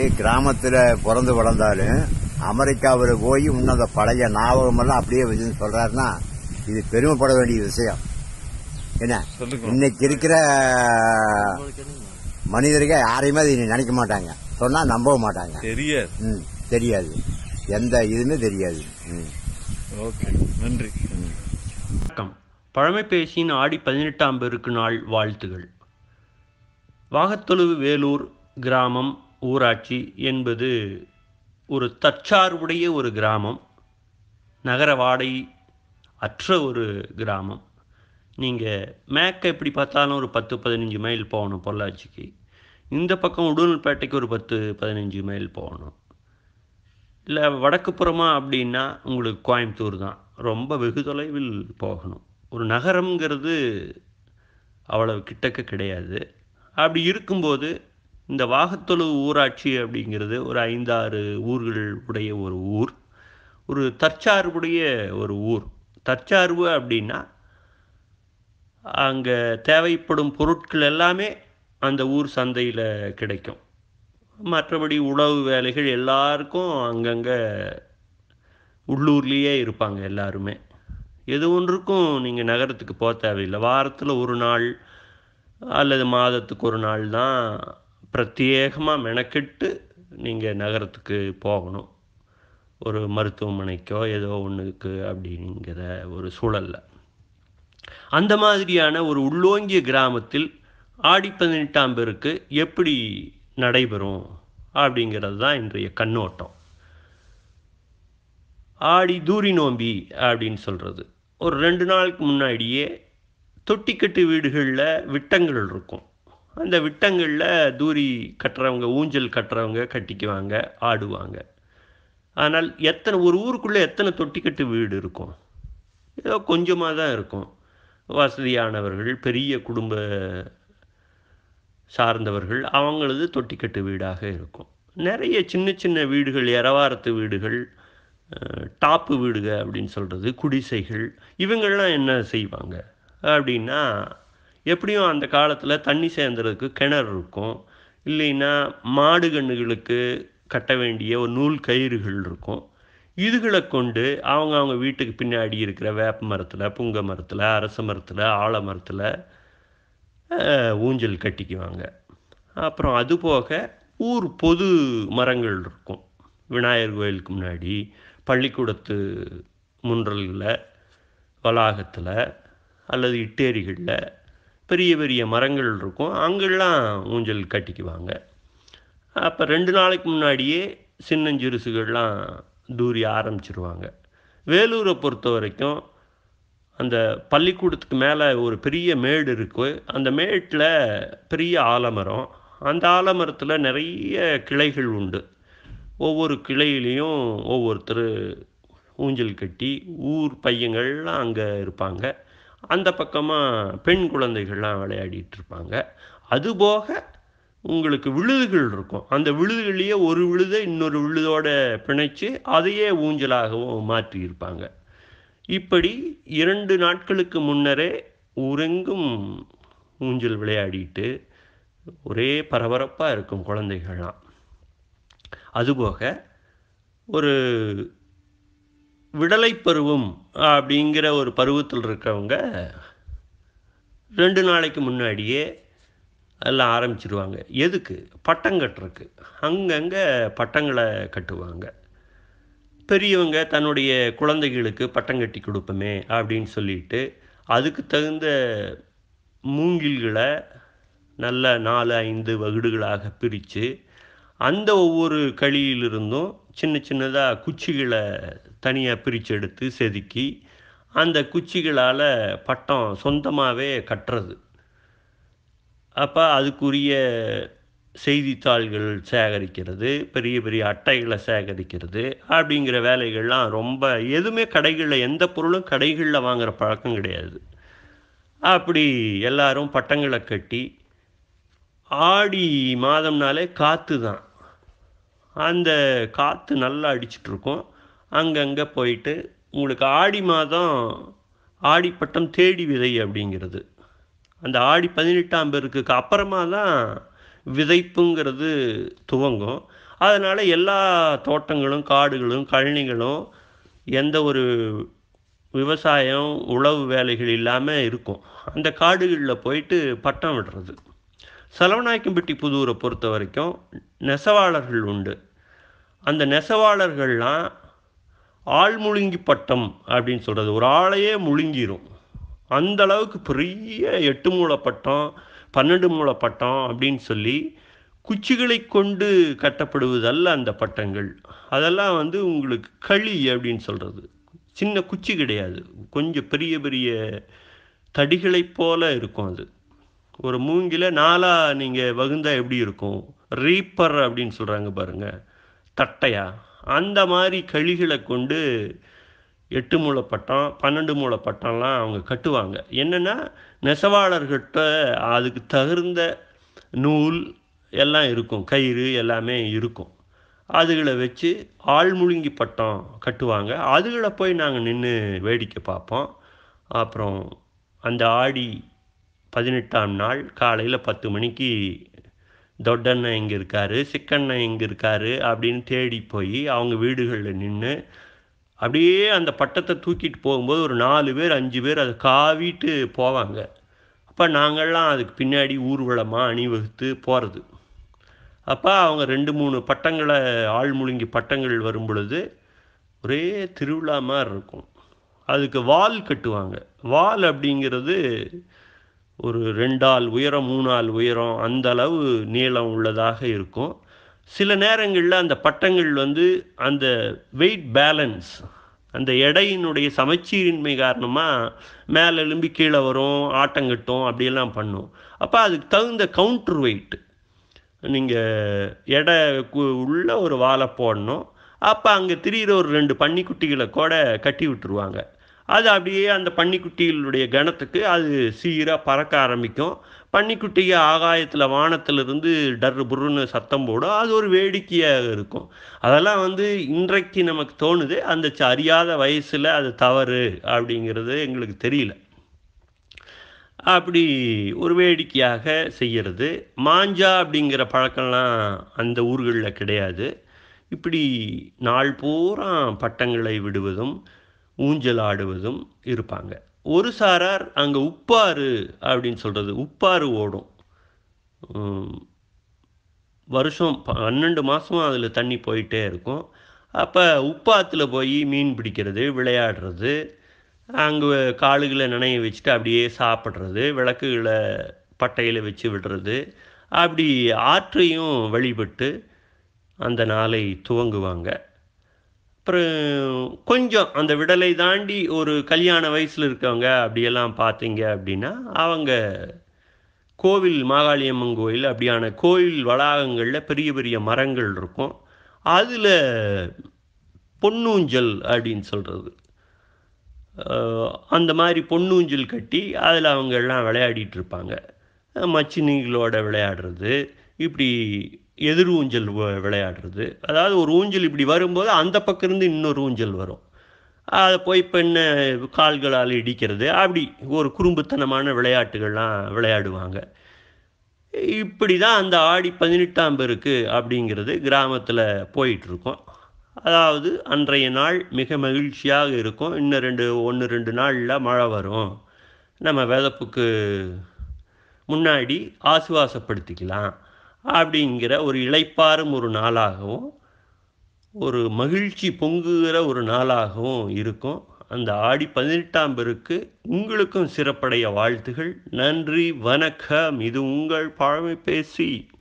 கிராமத்துல பிறந்து வளர்ந்தாலும் அமெரிக்காவில் போய் இன்னும் அந்த பழைய ஞாபகம் எல்லாம் அப்படியே வச்சுன்னு சொல்றாருன்னா இது பெருமைப்பட வேண்டிய விஷயம் என்ன சொல்லுங்க இன்னைக்கு இருக்கிற மனிதர்கள் யாரையுமே அதை நினைக்க மாட்டாங்க சொன்னா நம்பவும் மாட்டாங்க தெரியாது ம் தெரியாது எந்த இதுவுமே தெரியாது ம் ஓகே நன்றி வணக்கம் பழமை பேசியின் ஆடி பதினெட்டாம் பெருக்கு நாள் வாழ்த்துகள் வாகத்தொழுவு வேலூர் கிராமம் ஊராட்சி என்பது ஒரு தற்சார்புடைய ஒரு கிராமம் நகர வாடகை அற்ற ஒரு கிராமம் நீங்கள் மேக்க எப்படி பார்த்தாலும் ஒரு பத்து பதினஞ்சு மைல் போகணும் பொள்ளாச்சிக்கு இந்த பக்கம் உடுமல்பேட்டைக்கு ஒரு பத்து பதினஞ்சு மைல் போகணும் இல்லை வடக்கு புறமா அப்படின்னா உங்களுக்கு கோயம்புத்தூர் தான் ரொம்ப வெகு தொலைவில் போகணும் ஒரு நகரம்ங்கிறது அவ்வளவு கிட்டக்க கிடையாது அப்படி இருக்கும்போது இந்த வாகத்தொழுவு ஊராட்சி அப்படிங்கிறது ஒரு ஐந்தாறு ஊர்கள் உடைய ஒரு ஊர் ஒரு தற்சார்புடைய ஒரு ஊர் தற்சார்பு அப்படின்னா அங்கே தேவைப்படும் பொருட்கள் எல்லாமே அந்த ஊர் சந்தையில் கிடைக்கும் மற்றபடி உழவு வேலைகள் எல்லாருக்கும் அங்கங்கே உள்ளூர்லேயே இருப்பாங்க எல்லாருமே எது ஒன்றுக்கும் நீங்கள் நகரத்துக்கு போக தேவையில்லை வாரத்தில் ஒரு நாள் அல்லது மாதத்துக்கு ஒரு நாள் தான் பிரத்யேகமாக மெனக்கெட்டு நீங்கள் நகரத்துக்கு போகணும் ஒரு மருத்துவமனைக்கோ ஏதோ ஒன்றுக்கு அப்படிங்கிற ஒரு சூழல்ல அந்த மாதிரியான ஒரு உள்ளோங்கிய கிராமத்தில் ஆடி பதினெட்டாம் பேருக்கு எப்படி நடைபெறும் அப்படிங்கிறது தான் இன்றைய கண்ணோட்டம் ஆடி தூரி நோம்பி அப்படின்னு சொல்கிறது ஒரு ரெண்டு நாளுக்கு முன்னாடியே தொட்டிக்கட்டு வீடுகளில் விட்டங்கள் இருக்கும் அந்த விட்டங்களில் தூரி கட்டுறவங்க ஊஞ்சல் கட்டுறவங்க கட்டிக்குவாங்க ஆடுவாங்க ஆனால் எத்தனை ஒரு ஊருக்குள்ளே எத்தனை தொட்டிக்கட்டு வீடு இருக்கும் ஏதோ கொஞ்சமாக தான் இருக்கும் வசதியானவர்கள் பெரிய குடும்ப சார்ந்தவர்கள் அவங்களது தொட்டிக்கட்டு வீடாக இருக்கும் நிறைய சின்ன சின்ன வீடுகள் இரவாரத்து வீடுகள் அஹ், டாப்பு வீடுக அப்படின்னு சொல்கிறது குடிசைகள் இவங்கெல்லாம் என்ன செய்வாங்க அப்படின்னா எப்படியும் அந்த காலத்தில் தண்ணி சேர்ந்துறதுக்கு கிணறு இருக்கும் இல்லைன்னா மாடு கன்றுகளுக்கு கட்ட வேண்டிய ஒரு நூல் கயிறுகள் இருக்கும் இதுகளை கொண்டு அவங்க அவங்க வீட்டுக்கு பின்னாடி இருக்கிற வேப்ப மரத்தில் புங்க மரத்தில் அரச மரத்தில் ஆல மரத்தில் அஹ், ஊஞ்சல் கட்டிக்குவாங்க அப்புறம் அது போக ஊர் பொது மரங்கள் இருக்கும் விநாயகர் கோயிலுக்கு முன்னாடி பள்ளிக்கூடத்து முன்றல்களில் வளாகத்தில் அல்லது இட்டேரிகளில் பெரிய பெரிய மரங்கள் இருக்கும் அங்கெல்லாம் ஊஞ்சல் கட்டிக்குவாங்க அப்போ ரெண்டு நாளைக்கு முன்னாடியே சின்னஞ்சிறுசுகள்லாம் தூரி ஆரம்பிச்சிருவாங்க வேலூரை பொறுத்த வரைக்கும் அந்த பள்ளிக்கூடத்துக்கு மேலே ஒரு பெரிய மேடு இருக்கு அந்த மேட்டில் பெரிய ஆலமரம் அந்த ஆலமரத்தில் நிறைய கிளைகள் உண்டு ஒவ்வொரு கிளையிலையும் ஒவ்வொருத்தர் ஊஞ்சல் கட்டி ஊர் பையங்கள்லாம் அங்கே இருப்பாங்க அந்த பக்கமாக பெண் குழந்தைகள்லாம் விளையாடிட்டு இருப்பாங்க அதுபோக உங்களுக்கு விழுதுகள் இருக்கும் அந்த விழுதுகள்லேயே ஒரு விழுதை இன்னொரு விழுதோட பிணைச்சு அதையே ஊஞ்சலாகவும் மாற்றி இருப்பாங்க இப்படி இரண்டு நாட்களுக்கு முன்னரே ஊரெங்கும் ஊஞ்சல் விளையாடிட்டு ஒரே பரபரப்பாக இருக்கும் குழந்தைகள்லாம் அதுபோக ஒரு விடலை பருவம் அப்படிங்கிற ஒரு பருவத்தில் இருக்கவங்க ரெண்டு நாளைக்கு முன்னாடியே எல்லாம் ஆரம்பிச்சிருவாங்க எதுக்கு பட்டம் கட்டுறதுக்கு அங்கங்கே பட்டங்களை கட்டுவாங்க பெரியவங்க தன்னுடைய குழந்தைகளுக்கு பட்டம் கட்டி கொடுப்போமே அப்படின்னு சொல்லிட்டு அதுக்கு தகுந்த மூங்கில்களை நல்ல நாலு ஐந்து வகுடுகளாக பிரித்து அந்த ஒவ்வொரு களியிலிருந்தும் சின்ன சின்னதாக குச்சிகளை தனியாக பிரித்து எடுத்து செதுக்கி அந்த குச்சிகளால் பட்டம் சொந்தமாகவே கட்டுறது அப்போ அதுக்குரிய செய்தித்தாள்கள் சேகரிக்கிறது பெரிய பெரிய அட்டைகளை சேகரிக்கிறது அப்படிங்கிற வேலைகள்லாம் ரொம்ப எதுவுமே கடைகளில் எந்த பொருளும் கடைகளில் வாங்குற பழக்கம் கிடையாது அப்படி எல்லாரும் பட்டங்களை கட்டி ஆடி மாதம்னாலே காற்று தான் அந்த காற்று நல்லா அடிச்சிட்டு இருக்கும் அங்கங்கே போயிட்டு உங்களுக்கு ஆடி மாதம் ஆடிப்பட்டம் தேடி விதை அப்படிங்கிறது அந்த ஆடி பதினெட்டாம் பேருக்கு அப்புறமா தான் விதைப்புங்கிறது துவங்கும் அதனால் எல்லா தோட்டங்களும் காடுகளும் கழனிகளும் எந்த ஒரு விவசாயம் உழவு வேலைகள் இல்லாமல் இருக்கும் அந்த காடுகளில் போயிட்டு பட்டம் விடுறது செலவநாயக்கம்பட்டி புதூரை பொறுத்த வரைக்கும் நெசவாளர்கள் உண்டு அந்த நெசவாளர்கள்லாம் ஆள் முழுங்கி பட்டம் அப்படின்னு சொல்கிறது ஒரு ஆளையே முழுங்கிரும் அந்த அளவுக்கு பெரிய எட்டு மூளை பட்டம் பன்னெண்டு மூளை பட்டம் அப்படின்னு சொல்லி குச்சிகளை கொண்டு கட்டப்படுவதல்ல அந்த பட்டங்கள் அதெல்லாம் வந்து உங்களுக்கு களி அப்படின்னு சொல்கிறது சின்ன குச்சி கிடையாது கொஞ்சம் பெரிய பெரிய தடிகளைப் போல இருக்கும் அது ஒரு மூங்கில நாலா நீங்கள் வகுந்தா எப்படி இருக்கும் ரீப்பர் அப்படின்னு சொல்கிறாங்க பாருங்க தட்டையா அந்த மாதிரி களிகளை கொண்டு எட்டு மூளை பட்டம் பன்னெண்டு மூளை பட்டம்லாம் அவங்க கட்டுவாங்க என்னென்னா நெசவாளர்கிட்ட அதுக்கு தகுந்த நூல் எல்லாம் இருக்கும் கயிறு எல்லாமே இருக்கும் அதுகளை வச்சு ஆள்முழுங்கி பட்டம் கட்டுவாங்க அதுகளை போய் நாங்கள் நின்று வேடிக்கை பார்ப்போம் அப்புறம் அந்த ஆடி பதினெட்டாம் நாள் காலையில் பத்து மணிக்கு தொட்டண்ணன் எங்கே இருக்காரு சிக்கண்ணன் எங்கே இருக்காரு அப்படின்னு தேடி போய் அவங்க வீடுகளில் நின்று அப்படியே அந்த பட்டத்தை தூக்கிட்டு போகும்போது ஒரு நாலு பேர் அஞ்சு பேர் அதை காவிட்டு போவாங்க அப்போ நாங்கள்லாம் அதுக்கு பின்னாடி ஊர்வலமாக அணிவகுத்து போகிறது அப்போ அவங்க ரெண்டு மூணு பட்டங்களை ஆள் முழுங்கி பட்டங்கள் வரும் பொழுது ஒரே திருவிழா மாதிரி இருக்கும் அதுக்கு வால் கட்டுவாங்க வால் அப்படிங்கிறது ஒரு ரெண்டாள் உயரம் மூணாள் உயரம் அந்த அளவு நீளம் உள்ளதாக இருக்கும் சில நேரங்களில் அந்த பட்டங்கள் வந்து அந்த வெயிட் பேலன்ஸ் அந்த எடையினுடைய சமச்சீரின்மை காரணமாக மேலே எழும்பி கீழே வரும் ஆட்டங்கட்டும் அப்படியெல்லாம் பண்ணும் அப்போ அதுக்கு தகுந்த கவுண்டர் வெயிட் நீங்கள் எடை கு- உள்ள ஒரு வாழை போடணும் அப்போ அங்கே திரியிற ஒரு ரெண்டு பன்னிக்குட்டிகளை கூட கட்டி விட்டுருவாங்க அது அப்படியே அந்த பன்னிக்குட்டிகளுடைய கணத்துக்கு அது சீராக பறக்க ஆரம்பிக்கும் பன்னிக்குட்டிக ஆகாயத்தில் வானத்திலிருந்து டர்ரு புருன்னு சத்தம் போடும் அது ஒரு வேடிக்கையாக இருக்கும் அதெல்லாம் வந்து இன்றைக்கு நமக்கு தோணுது அந்த ச- அறியாத வயசில் அது தவறு அப்படிங்கிறது எங்களுக்கு தெரியல அப்படி ஒரு வேடிக்கையாக செய்கிறது மாஞ்சா அப்படிங்கிற பழக்கம்லாம் அந்த ஊர்களில் கிடையாது இப்படி நாள் பூரா பட்டங்களை விடுவதும் ஊஞ்சல் ஆடுவதும் இருப்பாங்க ஒரு சாரார் அங்கே உப்பாறு அப்படின்னு சொல்கிறது உப்பாறு ஓடும் உம், வருஷம் பன்னெண்டு மாதமும் அதில் தண்ணி போயிட்டே இருக்கும் அப்போ உப்பாத்துல போய் மீன் பிடிக்கிறது விளையாடுறது அங்கே காலுகளை நனைய வச்சுட்டு அப்படியே சாப்பிட்றது விளக்குகளை பட்டையில் வச்சு விடுறது அப்படி ஆற்றையும் வழிபட்டு அந்த நாளை துவங்குவாங்க அப்புறம் கொஞ்சம் அந்த விடலை தாண்டி ஒரு கல்யாண வயசில் இருக்கவங்க அப்படியெல்லாம் பார்த்தீங்க அப்படின்னா அவங்க கோவில் மாகாளியம்மன் கோயில் அப்படியான கோயில் வளாகங்களில் பெரிய பெரிய மரங்கள் இருக்கும் அதில் பொன்னூஞ்சல் அப்படின்னு சொல்கிறது அந்த மாதிரி பொன்னூஞ்சல் கட்டி அதில் அவங்க எல்லாம் விளையாடிட்டு இருப்பாங்க அஹ் மச்சினிகளோட விளையாடுறது இப்படி எதிர் ஊஞ்சல் வ- விளையாடுறது அதாவது ஒரு ஊஞ்சல் இப்படி வரும்போது அந்த பக்கம் இருந்து இன்னொரு ஊஞ்சல் வரும் அதை போய் பெண்ணை கால்களால் இடிக்கிறது அப்படி ஒரு குறும்புத்தனமான விளையாட்டுகள்லாம் விளையாடுவாங்க இப்படி தான் அந்த ஆடி பதினெட்டாம் பெருக்கு அப்படிங்கிறது கிராமத்தில் போயிட்டுருக்கோம் அதாவது அன்றைய நாள் மிக மகிழ்ச்சியாக இருக்கும் இன்னும் ரெண்டு ஒன்று ரெண்டு நாளில் மழை வரும் நம்ம விதப்புக்கு முன்னாடி ஆசுவாசப்படுத்திக்கலாம் அப்படிங்கிற ஒரு இளைப்பாறும் ஒரு நாளாகவும் ஒரு மகிழ்ச்சி பொங்குகிற ஒரு நாளாகவும் இருக்கும் அந்த ஆடி பதினெட்டாம் பெருக்கு உங்களுக்கும் சிறப்படைய வாழ்த்துகள் நன்றி வணக்கம் இது உங்கள் பழமை பேசி